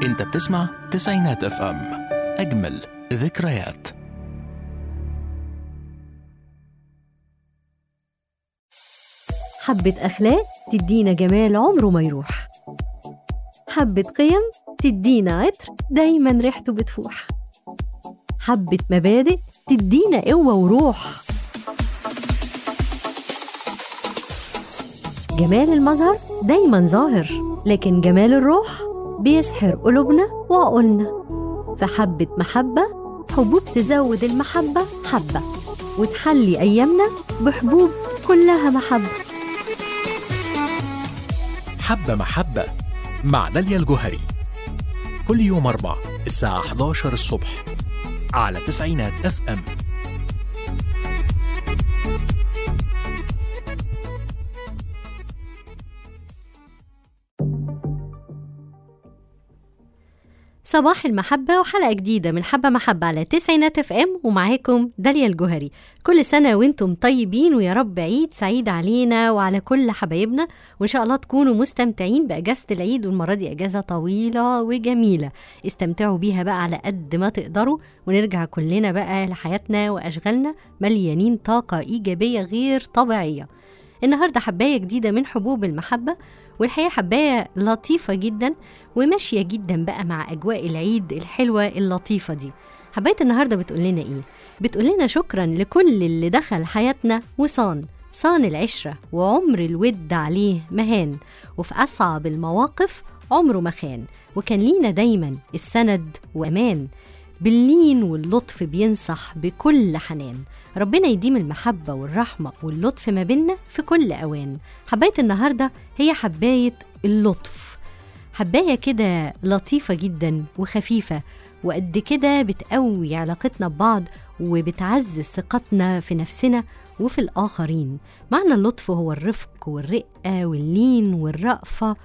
انت بتسمع تسعينات اف ام اجمل ذكريات حبة أخلاق تدينا جمال عمره ما يروح حبة قيم تدينا عطر دايما ريحته بتفوح حبة مبادئ تدينا قوة وروح جمال المظهر دايما ظاهر لكن جمال الروح بيسحر قلوبنا وعقولنا فحبة محبة حبوب تزود المحبة حبة وتحلي أيامنا بحبوب كلها محبة حبة محبة مع داليا الجوهري كل يوم أربع الساعة 11 الصبح على تسعينات اف ام صباح المحبة وحلقة جديدة من حبة محبة على تسعينات اف ام ومعاكم داليا الجوهري كل سنة وانتم طيبين ويا رب عيد سعيد علينا وعلى كل حبايبنا وان شاء الله تكونوا مستمتعين بأجازة العيد والمرة دي أجازة طويلة وجميلة استمتعوا بيها بقى على قد ما تقدروا ونرجع كلنا بقى لحياتنا وأشغالنا مليانين طاقة إيجابية غير طبيعية النهاردة حباية جديدة من حبوب المحبة والحقيقة حباية لطيفة جدا وماشية جدا بقى مع أجواء العيد الحلوة اللطيفة دي حباية النهاردة بتقول لنا إيه؟ بتقول لنا شكرا لكل اللي دخل حياتنا وصان صان العشرة وعمر الود عليه مهان وفي أصعب المواقف عمره ما خان وكان لينا دايما السند وأمان باللين واللطف بينصح بكل حنان ربنا يديم المحبة والرحمة واللطف ما بينا في كل أوان حباية النهاردة هي حباية اللطف حباية كده لطيفة جدا وخفيفة وقد كده بتقوي علاقتنا ببعض وبتعزز ثقتنا في نفسنا وفي الآخرين معنى اللطف هو الرفق والرقة واللين والرأفة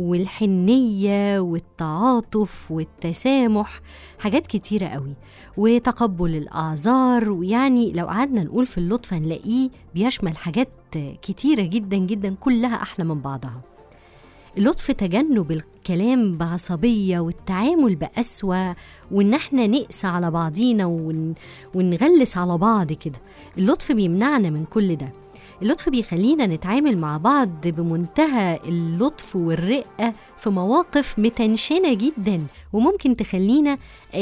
والحنية والتعاطف والتسامح حاجات كتيرة قوي وتقبل الأعذار ويعني لو قعدنا نقول في اللطف هنلاقيه بيشمل حاجات كتيرة جدا جدا كلها أحلى من بعضها اللطف تجنب الكلام بعصبية والتعامل بقسوة وإن احنا نقسى على بعضينا ون... ونغلس على بعض كده اللطف بيمنعنا من كل ده اللطف بيخلينا نتعامل مع بعض بمنتهى اللطف والرقة في مواقف متنشنة جدا وممكن تخلينا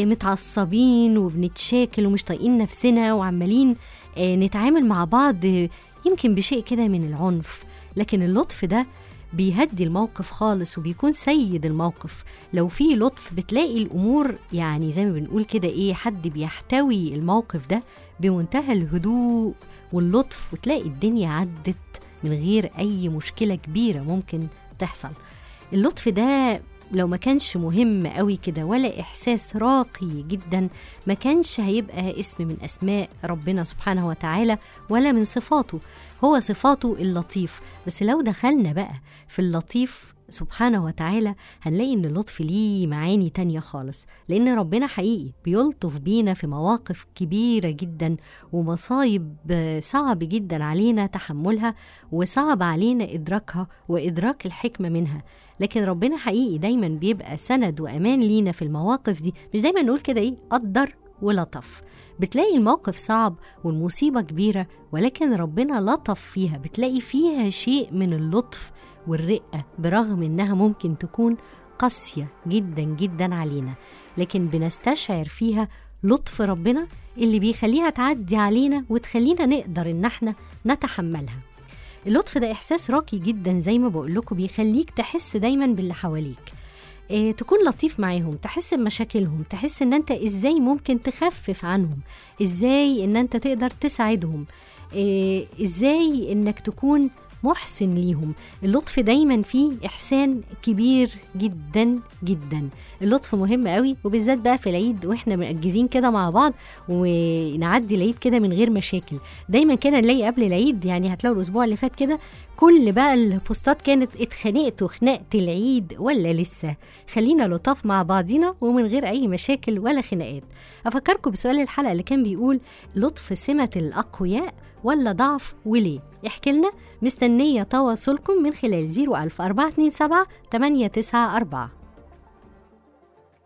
متعصبين وبنتشاكل ومش طايقين نفسنا وعمالين نتعامل مع بعض يمكن بشيء كده من العنف لكن اللطف ده بيهدي الموقف خالص وبيكون سيد الموقف لو في لطف بتلاقي الامور يعني زي ما بنقول كده ايه حد بيحتوي الموقف ده بمنتهى الهدوء واللطف وتلاقي الدنيا عدت من غير أي مشكلة كبيرة ممكن تحصل اللطف ده لو ما كانش مهم قوي كده ولا إحساس راقي جدا ما كانش هيبقى اسم من أسماء ربنا سبحانه وتعالى ولا من صفاته هو صفاته اللطيف بس لو دخلنا بقى في اللطيف سبحانه وتعالى هنلاقي ان اللطف ليه معاني تانية خالص لان ربنا حقيقي بيلطف بينا في مواقف كبيرة جدا ومصايب صعب جدا علينا تحملها وصعب علينا ادراكها وادراك الحكمة منها لكن ربنا حقيقي دايما بيبقى سند وامان لينا في المواقف دي مش دايما نقول كده ايه قدر ولطف بتلاقي الموقف صعب والمصيبة كبيرة ولكن ربنا لطف فيها بتلاقي فيها شيء من اللطف والرقة برغم إنها ممكن تكون قاسية جدا جدا علينا لكن بنستشعر فيها لطف ربنا اللي بيخليها تعدي علينا وتخلينا نقدر إن احنا نتحملها اللطف ده إحساس راقي جدا زي ما بقول لكم بيخليك تحس دايما باللي حواليك إيه تكون لطيف معاهم تحس بمشاكلهم تحس ان انت ازاي ممكن تخفف عنهم ازاي ان انت تقدر تساعدهم إيه ازاي انك تكون محسن ليهم اللطف دايما فيه إحسان كبير جدا جدا اللطف مهم قوي وبالذات بقى في العيد واحنا مركزين كده مع بعض ونعدي العيد كده من غير مشاكل دايما كده نلاقي قبل العيد يعني هتلاقوا الاسبوع اللي فات كده كل بقى البوستات كانت اتخانقت وخناقه العيد ولا لسه خلينا لطاف مع بعضينا ومن غير اي مشاكل ولا خناقات افكركم بسؤال الحلقه اللي كان بيقول لطف سمه الاقوياء ولا ضعف وليه احكي لنا مستنيه تواصلكم من خلال 00427 894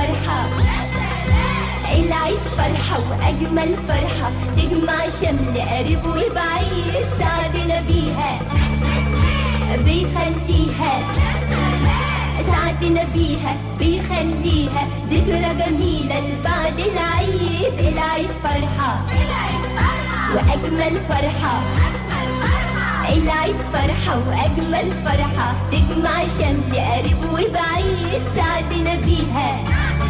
فرحة العيد فرحة وأجمل فرحة تجمع شمل قريب وبعيد سعدنا بيها بيخليها سعدنا بيها بيخليها ذكرى جميلة لبعد العيد العيد فرحة وأجمل فرحة العيد فرحة وأجمل فرحة تجمع شمل قريب وبعيد سعدنا بيها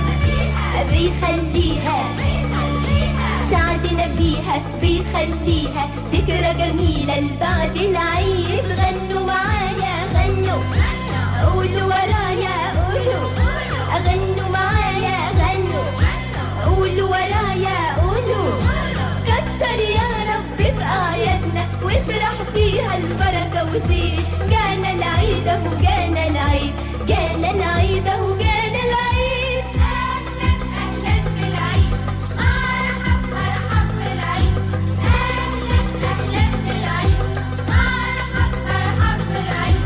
بيخليها سعدنا بيها بيخليها ذكرى جميلة لبعد العيد غنوا معايا غنوا قولوا ورايا قولوا غنوا معايا غنوا قولوا ورايا قولوا كتر يا رب في أعيادنا واطرح فيها البركة وزيد جانا العيد أهو جانا العيد جانا العيد أهو جانا العيد أهلا أهلا بالعيد مرحب مرحب بالعيد أهلا أهلا بالعيد مرحب مرحب بالعيد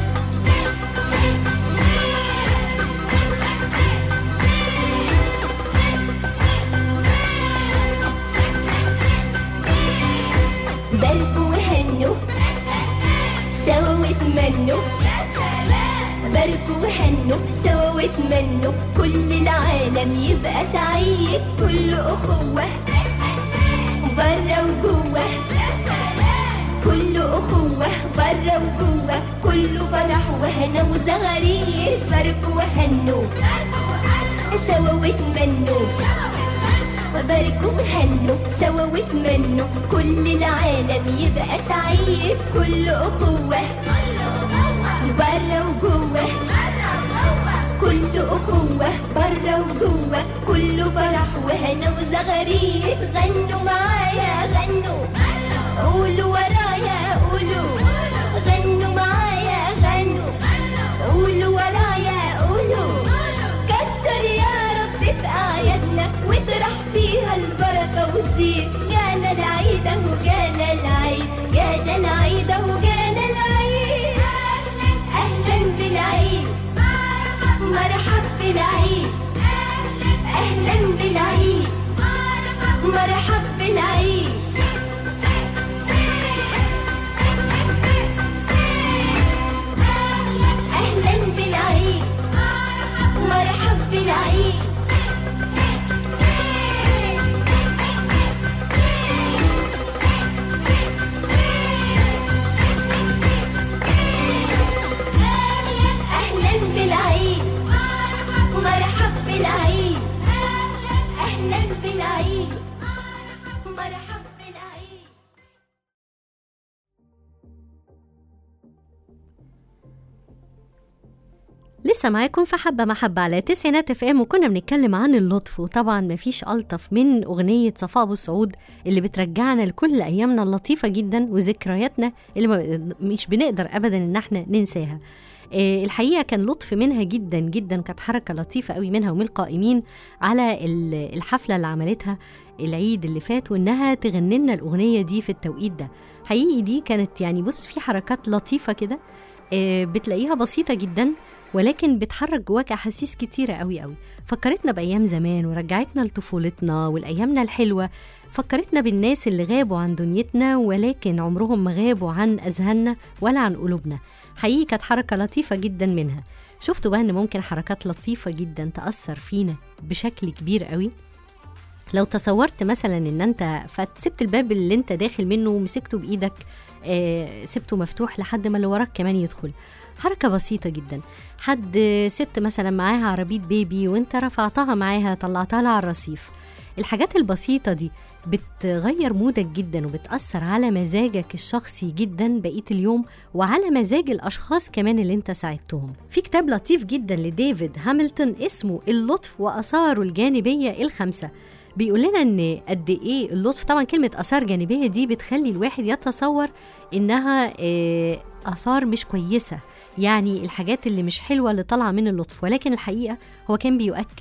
باركوا وهنوا سوا واتمنوا باركوا وهنوا سوا واتمنوا كل العالم يبقى سعيد كل أخوة برا وجوه كل أخوة برا وجوه كله فرح وهنا وزغاريد باركوا وهنوا سوا واتمنوا وباركوا وهنوا سوا واتمنوا كل العالم يبقى سعيد كل أخوة برا وجوه كل أخوة برا وجوه كله فرح وهنا وزغاريد غنوا معايا غنوا قولوا ورايا قولوا غنوا معايا غنوا قولوا ورايا قولوا كتر يا رب في أعيادنا واطرح فيها البركة والزين جانا العيد أهو جانا العيد جانا العيد أهو جانا العيد أهلا أهلا بالعيد مرحب بالعيد أهلا بالعيد مرحب بالعيد أهلا بالعيد مرحب بالعيد أهلا بالعيد مرحب بالعيد أهلا بالعيد مرحب بالعيد لسه معاكم في حبة محبة على تسعينات اف ام وكنا بنتكلم عن اللطف وطبعا مفيش ألطف من أغنية صفاء أبو السعود اللي بترجعنا لكل أيامنا اللطيفة جدا وذكرياتنا اللي ما مش بنقدر أبدا إن احنا ننساها آه، الحقيقة كان لطف منها جدا جدا وكانت حركة لطيفة قوي منها ومن القائمين على ال- الحفلة اللي عملتها العيد اللي فات وإنها تغني لنا الأغنية دي في التوقيت ده حقيقي دي كانت يعني بص في حركات لطيفة كده آه، بتلاقيها بسيطة جدا ولكن بتحرك جواك احاسيس كتيره قوي قوي فكرتنا بايام زمان ورجعتنا لطفولتنا والايامنا الحلوه فكرتنا بالناس اللي غابوا عن دنيتنا ولكن عمرهم ما غابوا عن اذهاننا ولا عن قلوبنا حقيقي كانت حركه لطيفه جدا منها شفتوا بقى ان ممكن حركات لطيفه جدا تاثر فينا بشكل كبير قوي لو تصورت مثلا ان انت فسبت الباب اللي انت داخل منه ومسكته بايدك آه سبته مفتوح لحد ما اللي وراك كمان يدخل حركة بسيطة جدا حد ست مثلا معاها عربية بيبي وانت رفعتها معاها طلعتها لها على الرصيف الحاجات البسيطة دي بتغير مودك جدا وبتأثر على مزاجك الشخصي جدا بقية اليوم وعلى مزاج الأشخاص كمان اللي انت ساعدتهم في كتاب لطيف جدا لديفيد هامilton اسمه اللطف وآثاره الجانبية الخمسة بيقول لنا ان قد ايه اللطف طبعا كلمه اثار جانبيه دي بتخلي الواحد يتصور انها آه، اثار مش كويسه يعني الحاجات اللي مش حلوه اللي طالعه من اللطف ولكن الحقيقه هو كان بيؤكد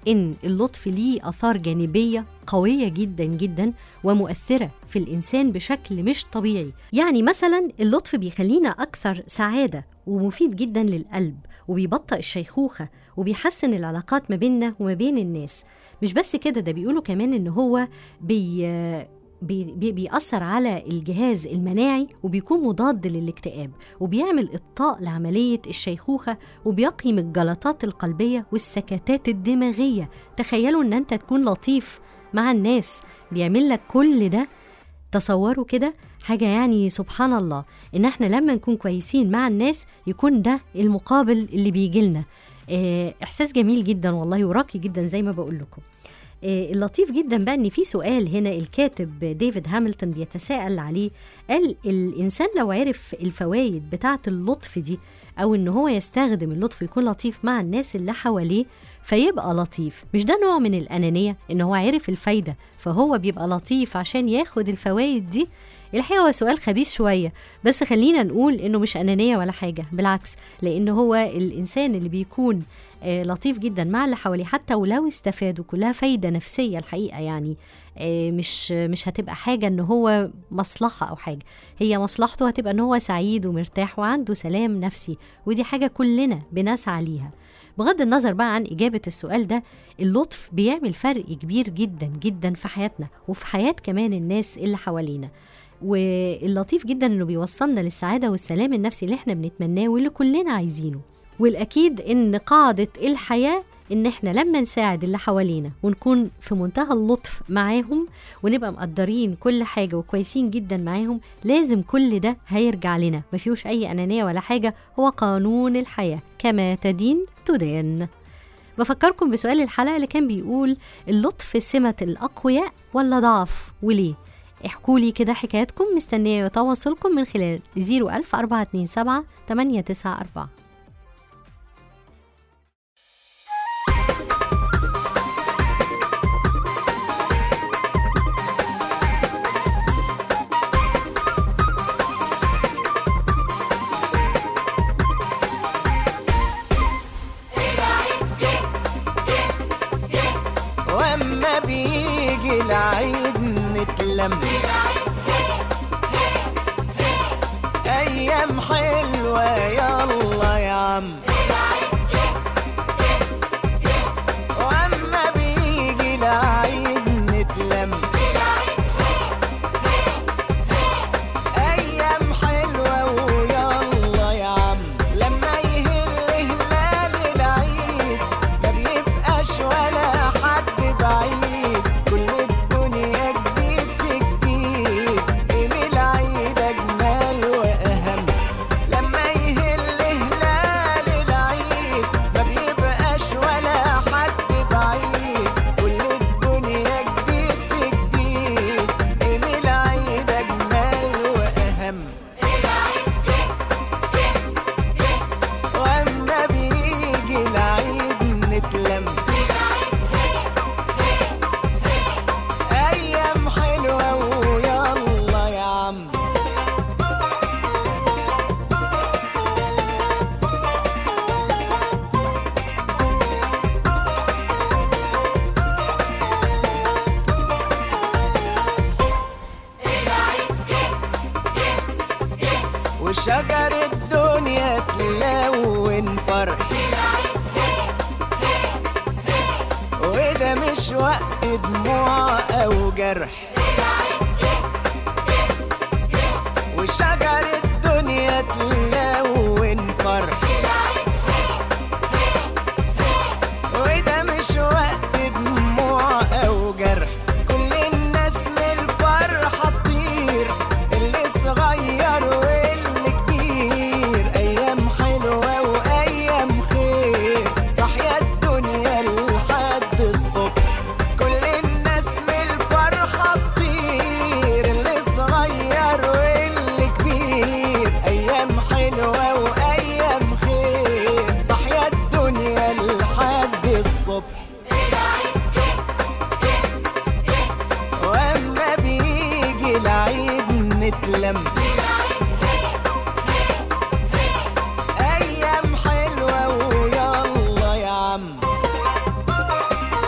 إن اللطف ليه آثار جانبية قوية جدا جدا ومؤثرة في الإنسان بشكل مش طبيعي يعني مثلا اللطف بيخلينا أكثر سعادة ومفيد جدا للقلب وبيبطئ الشيخوخة وبيحسن العلاقات ما بيننا وما بين الناس مش بس كده ده بيقولوا كمان إن هو بي بي بي- بيأثر على الجهاز المناعي وبيكون مضاد للاكتئاب وبيعمل إبطاء لعملية الشيخوخة وبيقي من الجلطات القلبية والسكتات الدماغية تخيلوا إن أنت تكون لطيف مع الناس بيعمل لك كل ده تصوروا كده حاجة يعني سبحان الله إن احنا لما نكون كويسين مع الناس يكون ده المقابل اللي بيجيلنا اه إحساس جميل جدا والله وراقي جدا زي ما بقول لكم آه، اللطيف جدا بقى ان في سؤال هنا الكاتب ديفيد هامilton بيتساءل عليه قال الانسان لو عرف الفوائد بتاعه اللطف دي او ان هو يستخدم اللطف يكون لطيف مع الناس اللي حواليه فيبقى لطيف مش ده نوع من الانانيه ان هو عرف الفايده فهو بيبقى لطيف عشان ياخد الفوائد دي الحقيقه هو سؤال خبيث شويه بس خلينا نقول انه مش انانيه ولا حاجه بالعكس لان هو الانسان اللي بيكون آه، لطيف جدا مع اللي حواليه حتى ولو استفادوا كلها فايده نفسيه الحقيقه يعني آه، مش مش هتبقى حاجه ان هو مصلحه او حاجه هي مصلحته هتبقى ان هو سعيد ومرتاح وعنده سلام نفسي ودي حاجه كلنا بنسعى ليها بغض النظر بقى عن إجابة السؤال ده اللطف بيعمل فرق كبير جدا جدا في حياتنا وفي حياة كمان الناس اللي حوالينا واللطيف جدا انه بيوصلنا للسعاده والسلام النفسي اللي احنا بنتمناه واللي كلنا عايزينه والاكيد ان قاعده الحياه ان احنا لما نساعد اللي حوالينا ونكون في منتهى اللطف معاهم ونبقى مقدرين كل حاجه وكويسين جدا معاهم لازم كل ده هيرجع لنا ما فيهوش اي انانيه ولا حاجه هو قانون الحياه كما تدين تدان بفكركم بسؤال الحلقه اللي كان بيقول اللطف سمه الاقوياء ولا ضعف وليه احكوا لي كده حكاياتكم مستنيه تواصلكم من خلال 01427 894 واما بيجي العيد نتلم ايام حلوه يلا يا عم واما بيجي العيد نتلم ايام حلوه ويلا يا عم لما يهل هلال العيد ما بيبقاش ولا حد بعيد كل الدنيا جديد في جديد ايه العيد اجمل واهم لما يهل هلال العيد ما بيبقاش ولا حد بعيد كل الدنيا جديد في جديد ايه العيد اجمل واهم واما بيجي العيد نتلم ايام حلوه ويلا يا عم وشجر الدنيا تلون فرح وده مش وقت دموع او جرح وشجر الدنيا تلون فرح وده مش وقت دموع او جرح كل الناس من الفرحة تطير اللي صغير واللي كبير ايام حلوة وايام خير صحيا الدنيا لحد الصبح كل الناس من الفرحة تطير اللي صغير واللي كبير ايام حلوة وايام خير صحيا الدنيا لحد الصبح واما بيجي العيد نتلم ايام حلوه ويلا يا عم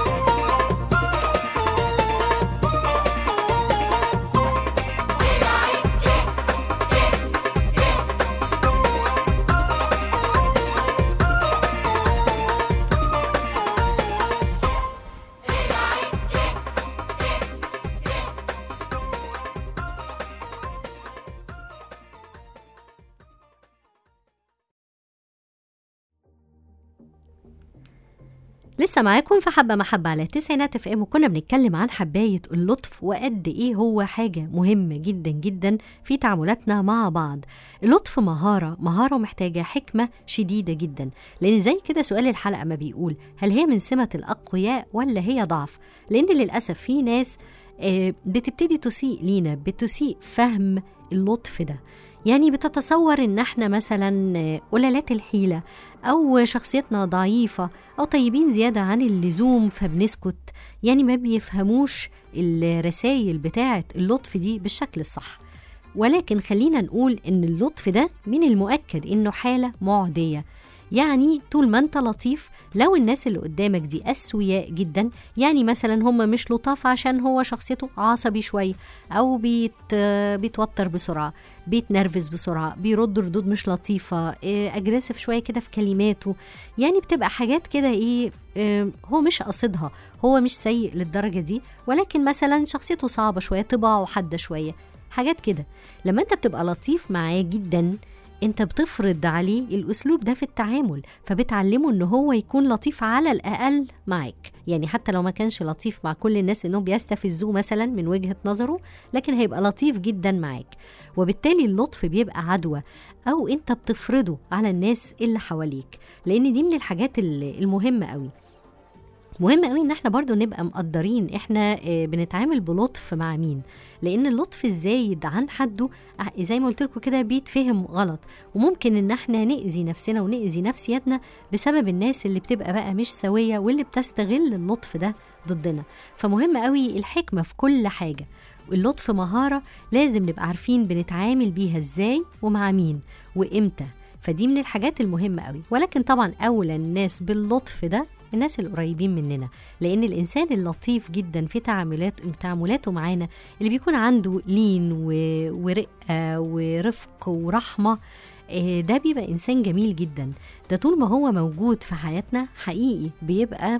لسه معاكم في حبة محبة على تسعينات اف ام وكنا بنتكلم عن حباية اللطف وقد ايه هو حاجة مهمة جدا جدا في تعاملاتنا مع بعض اللطف مهارة مهارة محتاجة حكمة شديدة جدا لأن زي كده سؤال الحلقة ما بيقول هل هي من سمة الأقوياء ولا هي ضعف لأن للأسف في ناس آه، بتبتدي تسيء لينا بتسيء فهم اللطف ده يعني بتتصور ان احنا مثلا آه، قلالات الحيلة او شخصيتنا ضعيفة او طيبين زيادة عن اللزوم فبنسكت يعني ما بيفهموش الرسائل بتاعة اللطف دي بالشكل الصح ولكن خلينا نقول ان اللطف ده من المؤكد انه حالة معدية يعني طول ما انت لطيف لو الناس اللي قدامك دي اسوياء جدا يعني مثلا هم مش لطاف عشان هو شخصيته عصبي شويه او بيت بيتوتر بسرعه بيتنرفز بسرعه بيرد ردود مش لطيفه اجريسيف شويه كده في كلماته يعني بتبقى حاجات كده ايه آه، هو مش قاصدها هو مش سيء للدرجه دي ولكن مثلا شخصيته صعبه شويه طباعه حاده شويه حاجات كده لما انت بتبقى لطيف معاه جدا انت بتفرض عليه الاسلوب ده في التعامل فبتعلمه ان هو يكون لطيف على الاقل معاك يعني حتى لو ما كانش لطيف مع كل الناس انهم بيستفزوه مثلا من وجهة نظره لكن هيبقى لطيف جدا معاك وبالتالي اللطف بيبقى عدوى او انت بتفرضه على الناس اللي حواليك لان دي من الحاجات ال- المهمة قوي مهم قوي ان احنا برضو نبقى مقدرين احنا آه، بنتعامل بلطف مع مين لان اللطف الزايد عن حده ع- زي ما قلت لكم كده بيتفهم غلط وممكن ان احنا نأذي نفسنا ونأذي نفسيتنا بسبب الناس اللي بتبقى بقى مش سوية واللي بتستغل اللطف ده ضدنا فمهم قوي الحكمة في كل حاجة اللطف مهارة لازم نبقى عارفين بنتعامل بيها ازاي ومع مين وامتى فدي من الحاجات المهمة قوي ولكن طبعا أولى الناس باللطف ده الناس القريبين مننا لأن الإنسان اللطيف جدا في تعاملات تعاملاته معانا اللي بيكون عنده لين و... ورقة ورفق ورحمة آه، ده بيبقى إنسان جميل جدا ده طول ما هو موجود في حياتنا حقيقي بيبقى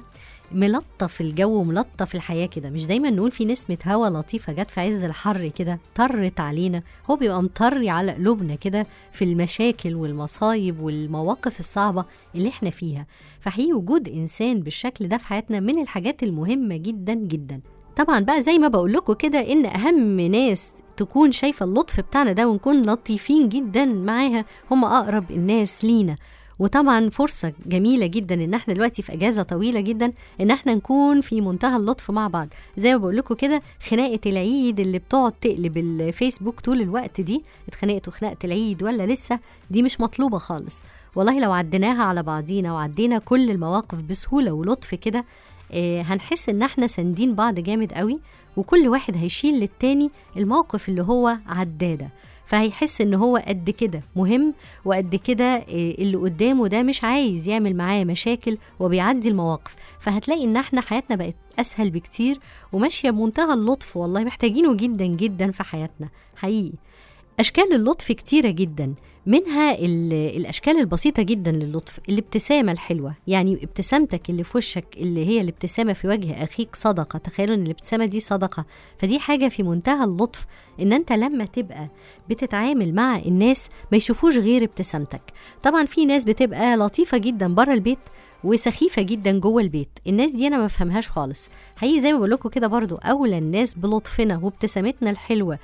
ملطف الجو وملطف الحياة كده مش دايما نقول في نسمة هوا لطيفة جت في عز الحر كده طرت علينا هو بيبقى مطري على قلوبنا كده في المشاكل والمصايب والمواقف الصعبة اللي احنا فيها فحقيقي وجود إنسان بالشكل ده في حياتنا من الحاجات المهمة جدا جدا طبعا بقى زي ما بقول لكم كده ان اهم ناس تكون شايفه اللطف بتاعنا ده ونكون لطيفين جدا معاها هم اقرب الناس لينا وطبعا فرصة جميلة جدا ان احنا دلوقتي في اجازة طويلة جدا ان احنا نكون في منتهى اللطف مع بعض زي ما بقول لكم كده خناقة العيد اللي بتقعد تقلب الفيسبوك طول الوقت دي اتخانقتوا خناقة العيد ولا لسه دي مش مطلوبة خالص والله لو عديناها على بعضينا وعدينا كل المواقف بسهولة ولطف كده آه، هنحس ان احنا ساندين بعض جامد قوي وكل واحد هيشيل للتاني الموقف اللي هو عداه ده فهيحس ان هو قد كده مهم وقد كده آه، اللي قدامه ده مش عايز يعمل معاه مشاكل وبيعدي المواقف فهتلاقي ان احنا حياتنا بقت اسهل بكتير وماشيه بمنتهى اللطف والله محتاجينه جدا جدا في حياتنا حقيقي أشكال اللطف كتيرة جدا منها ال- الأشكال البسيطة جدا للطف الابتسامة الحلوة يعني ابتسامتك اللي في وشك اللي هي الابتسامة في وجه أخيك صدقة تخيلوا إن الابتسامة دي صدقة فدي حاجة في منتهى اللطف إن أنت لما تبقى بتتعامل مع الناس ما يشوفوش غير ابتسامتك طبعا في ناس بتبقى لطيفة جدا بره البيت وسخيفه جدا جوه البيت الناس دي انا ما بفهمهاش خالص حقيقي زي ما بقول لكم كده برضو اولى الناس بلطفنا وابتسامتنا الحلوه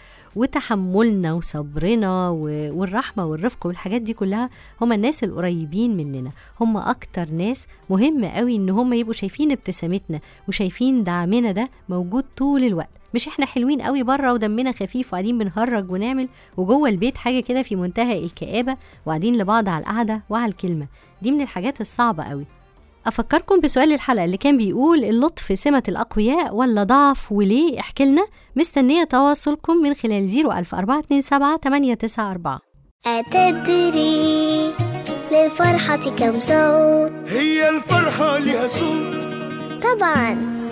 وتحملنا وصبرنا و- والرحمه والرفق والحاجات دي كلها هم الناس القريبين مننا هم اكتر ناس مهم قوي ان هم يبقوا شايفين ابتسامتنا وشايفين دعمنا ده موجود طول الوقت مش احنا حلوين قوي بره ودمنا خفيف وقاعدين بنهرج ونعمل وجوه البيت حاجه كده في منتهى الكآبه وقاعدين لبعض على القعده وعلى الكلمه دي من الحاجات الصعبه قوي أفكركم بسؤال الحلقة اللي كان بيقول اللطف سمة الأقوياء ولا ضعف وليه احكي لنا مستنية تواصلكم من خلال 00427 894 أتدري للفرحة كم صوت هي الفرحة لها صوت طبعا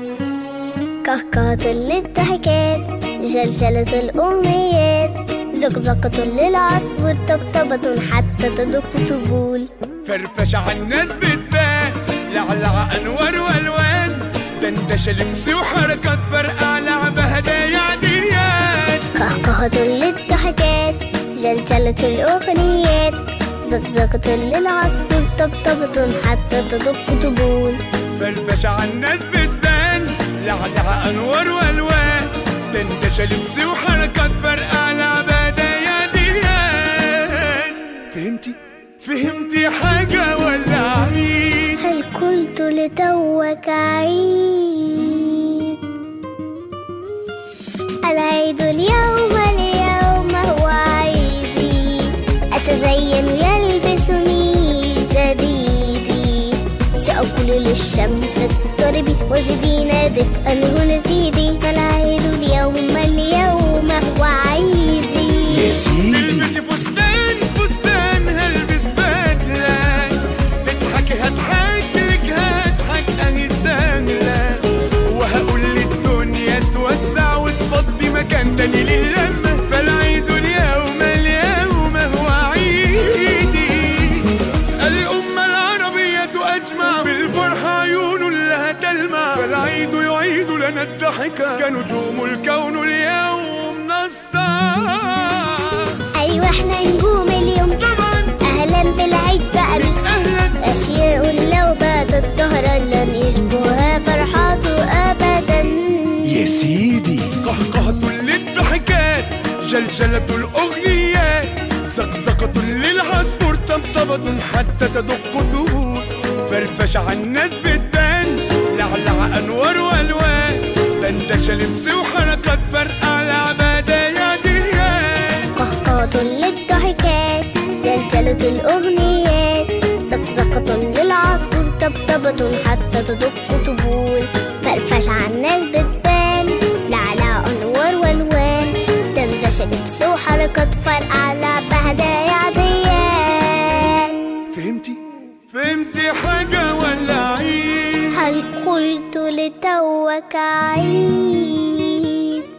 كهكهة للضحكات جلجلة الأمنيات زقزقة للعصفور طبطبة حتى تدق طبول فرفشة عالناس بتبان لعلع أنوار وألوان دندشة لبس وحركات فرقع لعبة هدايا عاديات كهكهة للضحكات جلجلة الأغنيات زقزقة للعصفور طبطبة حتى تدق طبول فرفشة عالناس بتبان لعلع انوار والوان دندشة لبس وحركات فرقع لعبة يا ديان فهمتي فهمتي حاجة ولا عيد هل قلت لتوك عيد العيد اليوم اليوم هو عيدي أتزين يلبسني جديدي سأقول للشمس اضطربي وزدينا دفئا هنا زيدي فالعيد اليوم اليوم هو عيدي يا سيدي تلبسي فستان فستان هلبس بدلة تضحكي هضحك لك هضحك اهي سهلة وهقول للدنيا توسع وتفضي مكان تاني للمة فالعيد اليوم اليوم هو عيدي الأمة العربية أجمع بالفرحة عيون لها تلمع فالعيد يعيد لنا الضحكة كنجوم الكون اليوم نسطع أيوة احنا نجوم اليوم طبعا أهلا بالعيد بقى بك اهلا أشياء لو باتت ظهرا لن يشبهها فرحاته أبدا يا سيدي قهقهة للضحكات جلجلة الأغنيات زقزقة للعصفور طبطبة حتى تدق طهور فرفشة عالناس بتبان لعلع أنوار وألوان دندشة لبس وحركات فرقع لعبة يا ديان قهقهة للضحكات جلجلة الأغنيات زقزقة للعصفور طبطبة حتى تدق طبول فرفش عالناس بتبان لعلى أنوار والوان دندشة لبس وحركات فرقع لعبة هدايا عاديات فهمتي؟ فهمتي حاجة ولا عيد؟ هل قلت لتوك عيد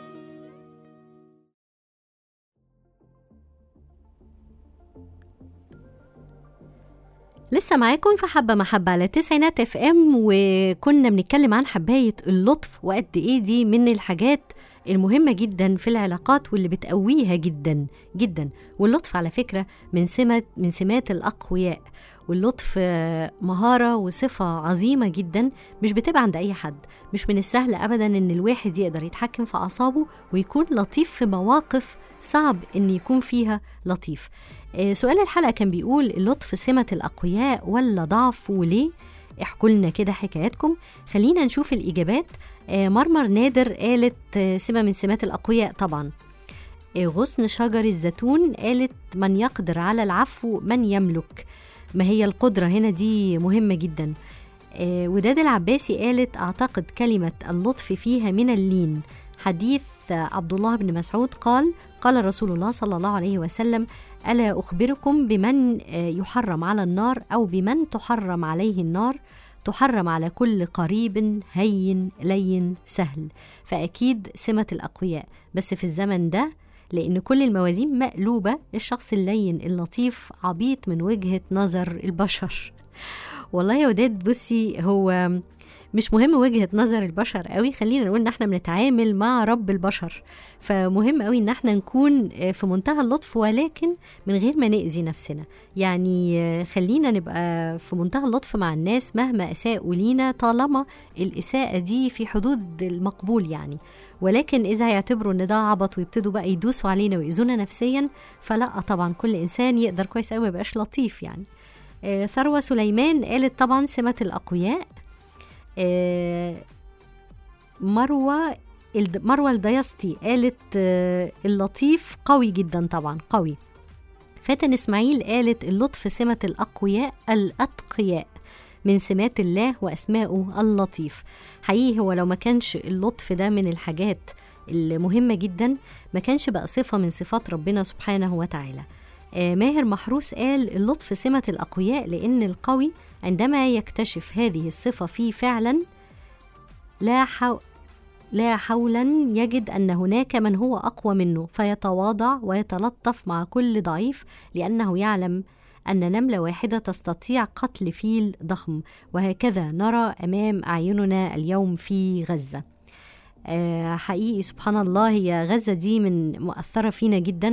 لسه معاكم في حبة محبة على تسعينات اف ام وكنا بنتكلم عن حباية اللطف وقد ايه دي من الحاجات المهمة جدا في العلاقات واللي بتقويها جدا جدا واللطف على فكرة من سمة من سمات الأقوياء واللطف آه، مهارة وصفة عظيمة جدا مش بتبقى عند أي حد مش من السهل أبدا إن الواحد يقدر يتحكم في أعصابه ويكون لطيف في مواقف صعب إن يكون فيها لطيف آه، سؤال الحلقة كان بيقول اللطف سمة الأقوياء ولا ضعف وليه؟ احكوا لنا كده حكاياتكم خلينا نشوف الإجابات آه، مرمر نادر قالت آه، سمة من سمات الأقوياء طبعا آه، غصن شجر الزيتون قالت من يقدر على العفو من يملك ما هي القدرة هنا دي مهمة جدا آه، وداد العباسي قالت أعتقد كلمة اللطف فيها من اللين حديث آه، عبد الله بن مسعود قال قال رسول الله صلى الله عليه وسلم ألا أخبركم بمن آه، يحرم على النار أو بمن تحرم عليه النار تحرم على كل قريب هين لين سهل فأكيد سمة الأقوياء بس في الزمن ده لأن كل الموازين مقلوبة الشخص اللين اللطيف عبيط من وجهة نظر البشر والله يا وداد بصي هو مش مهم وجهة نظر البشر قوي خلينا نقول ان احنا بنتعامل مع رب البشر فمهم قوي ان احنا نكون آه، في منتهى اللطف ولكن من غير ما نأذي نفسنا يعني آه، خلينا نبقى في منتهى اللطف مع الناس مهما اساءوا لينا طالما الاساءة دي في حدود المقبول يعني ولكن اذا هيعتبروا ان ده عبط ويبتدوا بقى يدوسوا علينا ويأذونا نفسيا فلا طبعا كل انسان يقدر كويس قوي ما يبقاش لطيف يعني آه، ثروة سليمان قالت طبعا سمة الأقوياء آه، مروة الد- مروة الدياسطي قالت آه، اللطيف قوي جدا طبعا قوي فاتن اسماعيل قالت اللطف سمة الأقوياء الأتقياء من سمات الله وأسماؤه اللطيف حقيقي هو لو ما كانش اللطف ده من الحاجات المهمة جدا ما كانش بقى صفة من صفات ربنا سبحانه وتعالى آه، ماهر محروس قال اللطف سمة الأقوياء لأن القوي عندما يكتشف هذه الصفة فيه فعلا لا حو لا حولا يجد أن هناك من هو أقوى منه فيتواضع ويتلطف مع كل ضعيف لأنه يعلم أن نملة واحدة تستطيع قتل فيل ضخم وهكذا نرى أمام أعيننا اليوم في غزة آه، حقيقي سبحان الله هي غزة دي من مؤثرة فينا جدا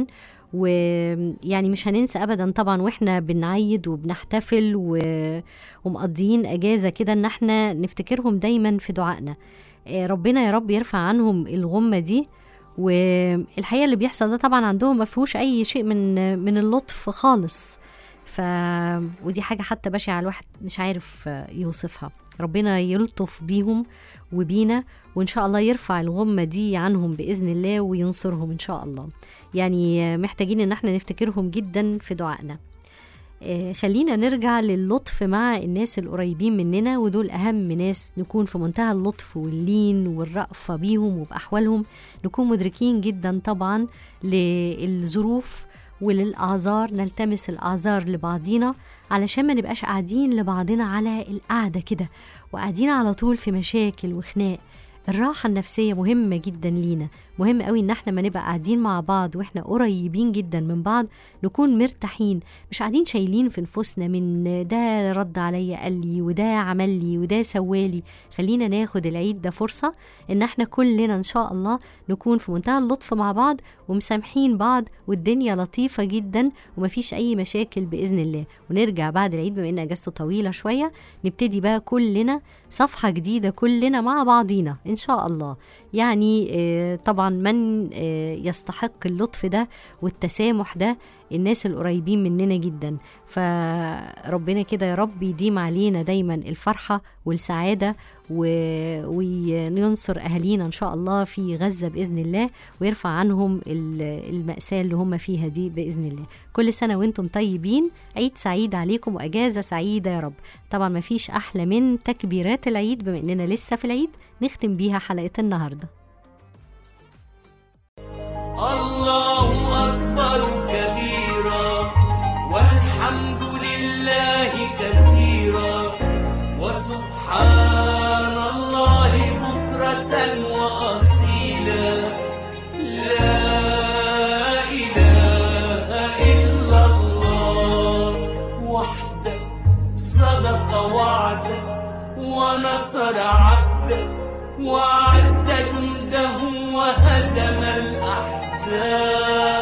ويعني مش هننسى ابدا طبعا واحنا بنعيد وبنحتفل و... ومقضيين اجازه كده ان احنا نفتكرهم دايما في دعائنا آه، ربنا يا رب يرفع عنهم الغمه دي والحقيقه اللي بيحصل ده طبعا عندهم ما فيهوش اي شيء من من اللطف خالص ف ودي حاجه حتى بشعه الواحد مش عارف آه، يوصفها ربنا يلطف بيهم وبينا وان شاء الله يرفع الغمه دي عنهم باذن الله وينصرهم ان شاء الله يعني آه، محتاجين ان احنا نفتكرهم جدا في دعائنا آه، خلينا نرجع للطف مع الناس القريبين مننا ودول أهم ناس نكون في منتهى اللطف واللين والرأفة بيهم وبأحوالهم نكون مدركين جدا طبعا للظروف وللأعذار نلتمس الأعذار لبعضينا علشان ما نبقاش قاعدين لبعضنا على القعدة كده وقاعدين على طول في مشاكل وخناق الراحة النفسية مهمة جدا لينا مهم قوي ان احنا ما نبقى قاعدين مع بعض واحنا قريبين جدا من بعض نكون مرتاحين مش قاعدين شايلين في نفوسنا من ده رد عليا قال لي وده عمل لي وده سوالي خلينا ناخد العيد ده فرصة ان احنا كلنا ان شاء الله نكون في منتهى اللطف مع بعض ومسامحين بعض والدنيا لطيفة جدا ومفيش اي مشاكل باذن الله ونرجع بعد العيد بما ان اجازته طويلة شوية نبتدي بقى كلنا صفحة جديدة كلنا مع بعضينا ان شاء الله يعني آه، طبعا من آه، يستحق اللطف ده والتسامح ده الناس القريبين مننا جدا فربنا كده يا رب يديم علينا دايما الفرحة والسعادة و... وينصر أهالينا إن شاء الله في غزة بإذن الله ويرفع عنهم ال- المأساة اللي هم فيها دي بإذن الله كل سنة وانتم طيبين عيد سعيد عليكم وأجازة سعيدة يا رب طبعا ما فيش أحلى من تكبيرات العيد بما إننا لسه في العيد نختم بيها حلقة النهاردة الله أكبر كبيرا والحمد لله كثيرا وسبحان الله بكرة وأصيلا لا إله إلا الله وحده صدق وعده ونصر عبده وأعز جنده وهزم الأحزاب